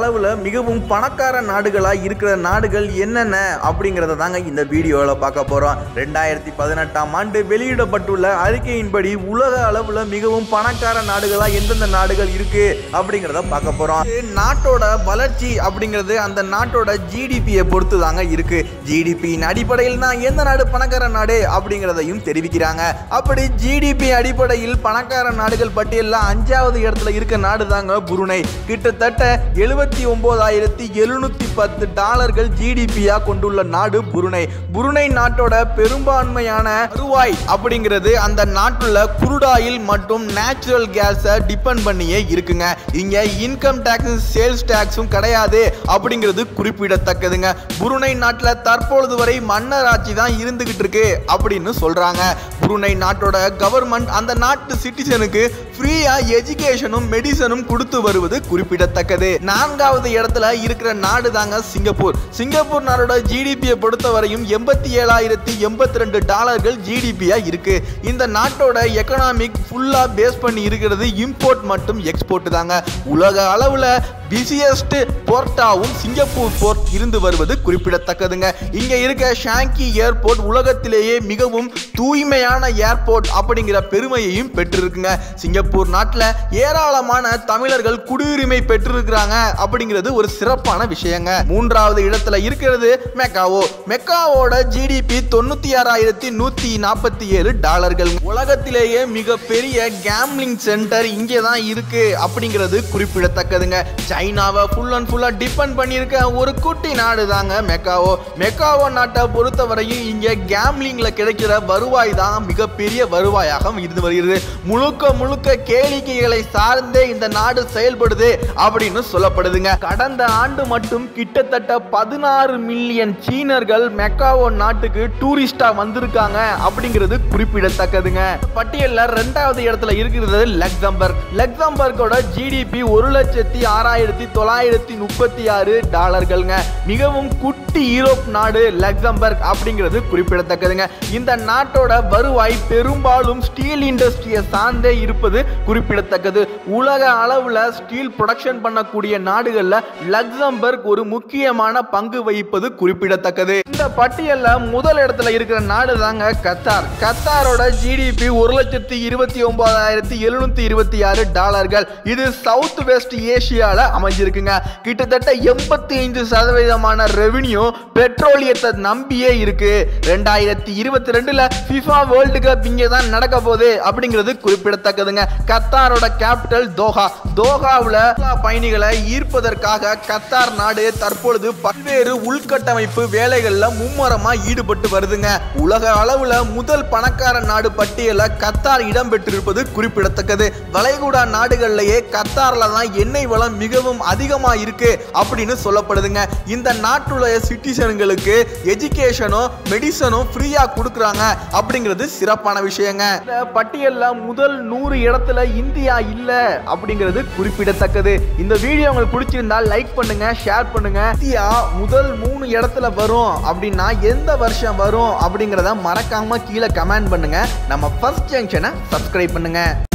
அளவில் மிகவும் பணக்கார நாடுகளாக இருக்கிற நாடுகள் என்னென்ன அப்படிங்கிறத தாங்க இந்த வீடியோவில் பார்க்க போகிறோம் ரெண்டாயிரத்தி பதினெட்டாம் ஆண்டு வெளியிடப்பட்டுள்ள அறிக்கையின்படி உலக அளவில் மிகவும் பணக்கார நாடுகளாக எந்தெந்த நாடுகள் இருக்கு அப்படிங்கிறத பார்க்க போகிறோம் நாட்டோட வளர்ச்சி அப்படிங்கிறது அந்த நாட்டோட ஜிடிபியை பொறுத்து தாங்க இருக்கு ஜிடிபியின் அடிப்படையில் தான் எந்த நாடு பணக்கார நாடு அப்படிங்கிறதையும் தெரிவிக்கிறாங்க அப்படி ஜிடிபி அடிப்படையில் பணக்கார நாடுகள் பட்டியலில் அஞ்சாவது இடத்துல இருக்க நாடு தாங்க புருனை கிட்டத்தட்ட எழுபத்தி ஒன்பதாயிரத்தி எழுநூத்தி பத்து டாலர்கள் ஜிடிபியா கொண்டுள்ள நாடு புருனை புருனை நாட்டோட பெரும்பான்மையான வருவாய் அப்படிங்கிறது அந்த நாட்டுல குருடாயில் மற்றும் நேச்சுரல் கேஸை டிபெண்ட் பண்ணியே இருக்குங்க இங்க இன்கம் டேக்ஸ் சேல்ஸ் டேக்ஸும் கிடையாது அப்படிங்கிறது குறிப்பிடத்தக்கதுங்க புருனை நாட்டில் தற்பொழுது வரை மன்னர் ஆட்சி தான் இருந்துகிட்டு இருக்கு அப்படின்னு சொல்றாங்க புருனை நாட்டோட கவர்மெண்ட் அந்த நாட்டு சிட்டிசனுக்கு ஃப்ரீயா எஜுகேஷனும் மெடிசனும் கொடுத்து வருவது குறிப்பிடத்தக்கது நான்காவது இடத்துல இருக்கிற நாடு தாங்க சிங்கப்பூர் சிங்கப்பூர் நாடோட ஜிடிபியை பொறுத்தவரையும் எண்பத்தி ஏழாயிரத்தி எண்பத்தி ரெண்டு டாலர்கள் ஜிடிபியா இருக்கு இந்த நாட்டோட எக்கனாமிக் ஃபுல்லா பேஸ் பண்ணி இருக்கிறது இம்போர்ட் மற்றும் எக்ஸ்போர்ட் தாங்க உலக அளவுல பிஸியஸ்ட் போர்ட்டாவும் சிங்கப்பூர் போர்ட் இருந்து வருவது குறிப்பிடத்தக்கதுங்க இங்க இருக்க ஷாங்கி ஏர்போர்ட் உலகத்திலேயே மிகவும் தூய்மையான ஏர்போர்ட் அப்படிங்கிற பெருமையையும் பெற்றிருக்குங்க சிங்கப்பூர் நாட்டில் ஏராளமான தமிழர்கள் குடியுரிமை பெற்றிருக்கிறாங்க அப்படிங்கிறது ஒரு சிறப்பான விஷயங்க மூன்றாவது இடத்துல இருக்கிறது மெக்காவோ மெக்காவோட ஜிடிபி தொண்ணூத்தி ஆறாயிரத்தி நூத்தி நாற்பத்தி ஏழு டாலர்கள் உலகத்திலேயே மிகப்பெரிய கேம்லிங் சென்டர் இங்கே தான் இருக்கு அப்படிங்கிறது குறிப்பிடத்தக்கதுங்க சைனாவை ஃபுல் அண்ட் ஃபுல்லாக டிபெண்ட் பண்ணியிருக்க ஒரு குட்டி நாடு தாங்க மெக்காவோ மெக்காவோ நாட்டை பொறுத்தவரையும் இங்கே கேம்லிங்ல கிடைக்கிற வருவாய் தான் மிகப்பெரிய வருவாயாக இருந்து வருகிறது முழுக்க முழுக்க கேளிக்கைகளை சார்ந்தே இந்த நாடு செயல்படுது அப்படின்னு சொல்லப்படுதுங்க கடந்த ஆண்டு மட்டும் கிட்டத்தட்ட பதினாறு மில்லியன் சீனர்கள் மெக்காவோ நாட்டுக்கு டூரிஸ்டா வந்திருக்காங்க அப்படிங்கிறது குறிப்பிடத்தக்கதுங்க பட்டியல்ல ரெண்டாவது இடத்துல இருக்கிறது லக்சம்பர்க் லக்சம்பர்க்கோட ஜிடிபி ஒரு லட்சத்தி ஆறாயிரத்தி தொள்ளாயிரத்தி முப்பத்தி ஆறு டாலர்கள்ங்க மிகவும் குட்டி யூரோப் நாடு லக்சம்பர்க் அப்படிங்கிறது குறிப்பிடத்தக்கதுங்க இந்த நாட்டோட வருவாய் பெரும்பாலும் ஸ்டீல் இண்டஸ்ட்ரியை சார்ந்தே இருப்பது குறிப்பிடத்தக்கது உலக அளவுல ஸ்டீல் ப்ரொடக்ஷன் பண்ணக்கூடிய நாடுகள்ல லக்சம்பர்க் ஒரு முக்கியமான பங்கு வகிப்பது குறிப்பிடத்தக்கது இந்த பட்டியல்ல முதல் இடத்துல இருக்கிற நாடு தாங்க கத்தார் கத்தாரோட ஜிடிபி ஒரு லட்சத்தி இருபத்தி ஒன்பதாயிரத்தி எழுநூத்தி இருபத்தி ஆறு டாலர்கள் இது சவுத் வெஸ்ட் ஏசியால அமைஞ்சிருக்குங்க கிட்டத்தட்ட எண்பத்தி ஐந்து சதவீதமான ரெவென்யூ பெட்ரோலியத்தை நம்பியே இருக்கு ரெண்டாயிரத்தி இருபத்தி ரெண்டுல ஃபிஃபா வேர்ல்டு கப் இங்கே தான் நடக்க போகுது அப்படிங்கிறது குறிப்பிடத்தக்கதுங்க கத்தாரோட கேபிட்டல் தோஹா தோஹாவில் பயணிகளை ஈர்ப்பதற்காக கத்தார் நாடு தற்பொழுது பல்வேறு உள்கட்டமைப்பு வேலைகள்ல மும்முரமா ஈடுபட்டு வருதுங்க உலக அளவுல முதல் பணக்கார நாடு பட்டியல கத்தார் இடம்பெற்றிருப்பது குறிப்பிடத்தக்கது வளைகுடா நாடுகள்லயே கத்தார்ல தான் எண்ணெய் வளம் மிகவும் அதிகமா இருக்கு அப்படின்னு சொல்லப்படுதுங்க இந்த நாட்டுடைய சிட்டிசன்களுக்கு எஜுகேஷனும் மெடிசனும் ஃப்ரீயா கொடுக்குறாங்க அப்படிங்கிறது சிறப்பான விஷயங்க இந்த பட்டியல்ல முதல் நூறு இடத்துல இந்தியா இல்ல அப்படிங்கிறது குறிப்பிடத்தக்கது இந்த வீடியோ உங்களுக்கு பிடிச்சிருந்தா லைக் பண்ணுங்க ஷேர் பண்ணுங்க இந்தியா முதல் மூணு இடத்துல வரும் அப்படின்னா எந்த வருஷம் வரும் அப்படிங்கிறத மறக்காம கீழே கமெண்ட் பண்ணுங்க நம்ம ஃபர்ஸ்ட் ஜங்ஷனை சப்ஸ்கிரைப் பண்ணுங்க